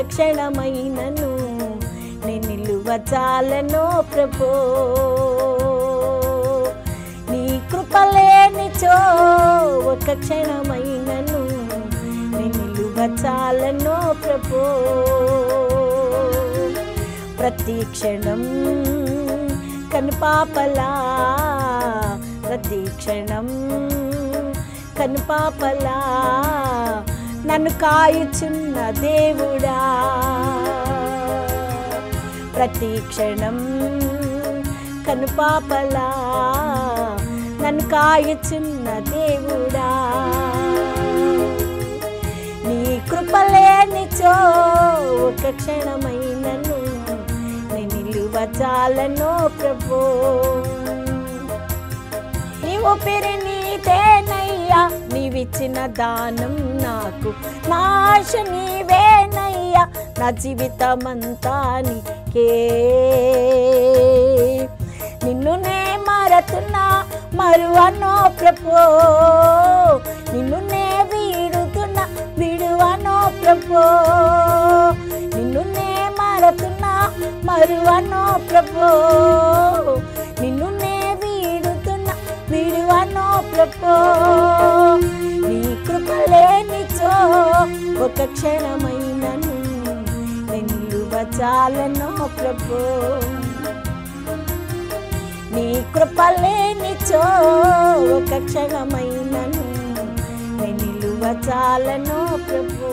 ఒక క్షణమైనను నేను నిలువ చాలను ప్రభో నీ కృపలేనిచో ఒక క్షణమైనను నేను నిలువ చాలను ప్రభో ప్రతి క్షణం కనుపాపలా ప్రతి క్షణం కనుపాపలా నన్ను కాయుచున్న దేవుడా ప్రతి క్షణం కనుపాపలా నన్ను కాయుచున్న దేవుడా నీ కృపలేనిచో ఒక క్షణమైనను నేను నిలువ చాలను ప్రభో నీ ఊపిరి నీదేనయ్యా నీవిచ్చిన దానం నాకు నాశ నీవేనయ్యా నా జీవితమంతా నీకే నిన్ను నే మరతున్నా మరువనో ప్రభో నిన్ను నే వీడుతున్నా విడువనో ప్రభో నిన్ను నే మరతున్నా మరువనో ప్రభో నిన్ను నే వీడుతున్నా విడువనో ప్రభో నీ కృపలేనిచో ఒక క్షణమైనను నేను చాలనో ప్రభో నీ కృపలేనిచో ఒక క్షణమైనను నేను నిలువ చాలనో ప్రభు